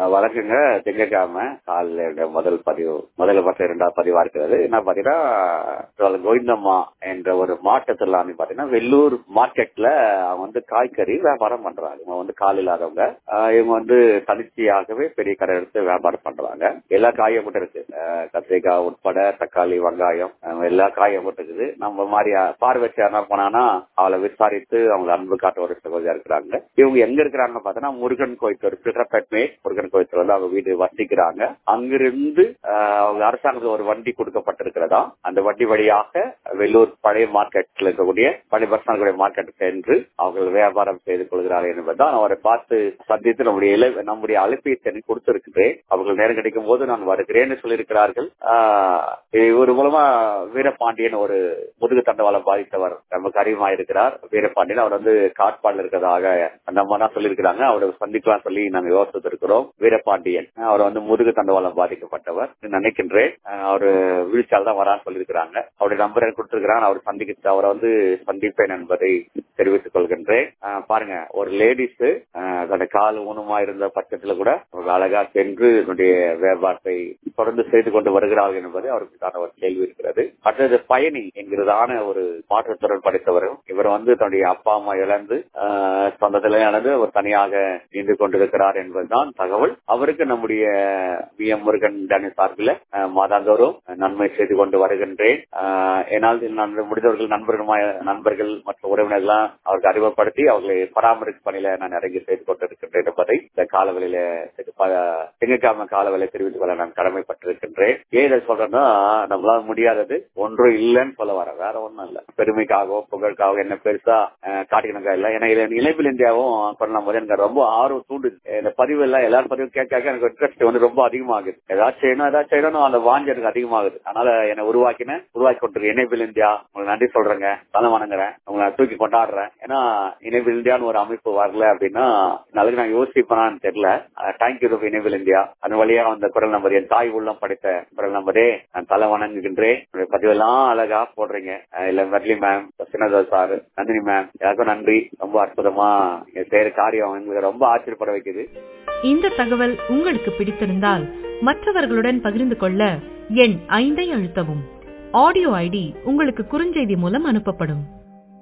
வழக்குங்க திங்கக்கிழமை காலையில முதல் பதிவு முதல் பத்து இரண்டாவது பதிவா இருக்கிறது என்ன பாத்தீங்கன்னா கோவிந்தம்மா என்ற ஒரு மாற்றுத்திறனாளி பாத்தீங்கன்னா வெள்ளூர் மார்க்கெட்ல அவங்க வந்து காய்கறி வியாபாரம் பண்றாங்க இவங்க வந்து கால் இல்லாதவங்க ஆஹ் இவங்க வந்து தனிச்சையாகவே பெரிய கடை எடுத்து வியாபாரம் பண்றாங்க எல்லா காயும் மட்டும் இருக்கு ஆஹ் கத்திரிக்காய் உட்பட தக்காளி வெங்காயம் ஆஹ் எல்லா காயும் மட்டும் இருக்குது நம்ம மாதிரி பார்வைச்சு என்ன போனானா அவளை விசாரித்து அவங்க அன்பு காட்ட ஒரு சகோதரியா இருக்கிறாங்க இவங்க எங்க இருக்கிறாங்க பார்த்தோன்னா முருகன் கோயில் பிகரப்பேட்மே முருகன் கோயில் வந்து அவங்க வீடு வசிக்கிறாங்க அங்கிருந்து ஆஹ் அவங்க அரசாங்கத்துக்கு ஒரு வண்டி கொடுக்கப்பட்டிருக்கிறதா அந்த வண்டி வழியாக வெள்ளூர் பழைய மார்க்கெட்ல இருக்கக்கூடிய பழைய பஸ் ஸ்டாண்ட் மார்க்கெட் சென்று அவர்கள் வியாபாரம் செய்து கொள்கிறார்கள் என்பதுதான் அவரை பார்த்து சந்தித்து நம்முடைய இலை- நம்முடைய அழைப்பேசி எனக்கு கொடுத்திருக்கிறேன் அவர்கள் நேரம் கிடைக்கும் போது நான் வருகிறேன்னு சொல்லியிருக்கிறார்கள் ஆஹ் இவர் மூலமா வீரபாண்டியன் ஒரு முதுகு தண்டவாளம் பாதித்தவர் நமக்கு அறிமுகமாயிருக்கிறார் வீரபாண்டியன் அவர் வந்து காட்பாடில் இருக்கிறதாக அந்த அம்மா தான் சொல்லியிருக்கிறாங்க அவரை சந்திக்கலாம் சொல்லி நாங்க யோசித்திருக்கிறோம் வீரபாண்டியன் அவர் வந்து முதுகு தண்டவாளம் பாதிக்கப்பட்டவர் நினைக்கின்றேன் ஆஹ் அவரு வீழ்ச்சியால் தான் வரான்னு சொல்லியிருக்கிறாங்க அவருடைய நம்பர் எனக்கு கொடுத்திருக்கிறாங்க அவர் சந்திக்க அவரை வந்து சந்திப்பேன் என்பதை தெரிவித்துக் கொள்கின்றேன் ஆஹ் பாருங்க ஒரு லேடிஸ் தன்னுடைய கால் ஊனமா இருந்த பட்சத்துல கூட ஒரு அழகா சென்று என்னுடைய வியாபாரத்தை தொடர்ந்து செய்து கொண்டு வருகிறார்கள் என்பது அவருக்கான ஒரு கேள்வி இருக்கிறது அடுத்தது பயணி என்கிறதான ஒரு மாற்றுத்திறன் படைத்தவர் இவர் வந்து தன்னுடைய அப்பா அம்மா இழந்து ஆஹ் சொந்தத்திலே இழந்து அவர் தனியாக நின்று கொண்டிருக்கிறார் என்பதுதான் தகவல் அவருக்கு நம்முடைய வி எம் முருகன் டேனி சார்பில் ஆஹ் மாதாந்தோறும் நன்மை செய்து கொண்டு வருகின்றேன் ஆஹ் என்னால் நான் முடிந்தவர்கள் நண்பர்கள் நண்பர்கள் மற்றும் உறவினர்கள்லாம் அவருக்கு அறிமுகப்படுத்தி அவர்களை பராமரிப்பு பணியில நான் இறங்கி செய்து கொண்டிருக்கின்றேன் என்பதை இந்த காலவெளியில திங்கட்கிழமை காலவெளி தெரிவித்துக் கொள்ள நான் கடமைப்பட்டிருக்கின்றேன் ஏன் இதை சொல்றேன்னா நம்மளால முடியாதது ஒன்றும் இல்லைன்னு சொல்ல வர வேற ஒண்ணும் இல்ல பெருமைக்காகவோ புகழ்க்காகவோ என்ன பெருசா அஹ், காட்டிக்கணுக்கா இல்ல ஏன்னா இதுல இணைப்பில் இந்தியாவும் பண்ணும் போது எனக்கு ரொம்ப ஆர்வம் தூண்டுது இந்த பதிவு எல்லாம் எல்லாரும் பதிவு கேட்க கேட்க எனக்கு இன்ட்ரெஸ்ட் வந்து ரொம்ப அதிகமாகுது ஏதாச்சும் செய்யணும் ஏதாச்சும் செய்யணும் அந்த வாஞ்சி எனக்கு அதிகமாகுது அதனால என்னை உருவாக்கின உருவாக்கி கொண்டிருக்க இணைப்பில் இந்தியா உங்களுக்கு நன்றி சொல்றேங்க தலை வணங்குறேன் உங்களை நான் தூக்கி கொண்டாடுறேன் ஏன்னா இணைப்பில் இந்தியான்னு ஒரு அமைப்பு வரல அப்படின்னா நாளைக்கு நான் யோசிப்பேனான்னு தெரியல தேங்க்யூ இணைப்பில் இந்தியா அதன் வழியா அந்த குரல் நம்பர் என் தாய் உள்ளம் படைத்த குரல் நம்பரே நான் தலை வணங்குகின்றேன் உங்களுடைய பதிவெல்லாம் அழகா போடுறீங்க அஹ் இல்ல மெர்லி மேம் சின்னதா சார் நந்தினி மேம் எல்லாருக்கும் நன்றி ரொம்ப அற்புதமா நீங்க செய்யற காரியம் எங்களுக்கு ரொம்ப ஆச்சரியப்பட வைக்குது இந்த தகவல் உங்களுக்கு பிடித்திருந்தால் மற்றவர்களுடன் பகிர்ந்து கொள்ள எண் ஐந்தை அழுத்தவும் ஆடியோ ஐடி உங்களுக்கு குறுஞ்செய்தி மூலம் அனுப்பப்படும்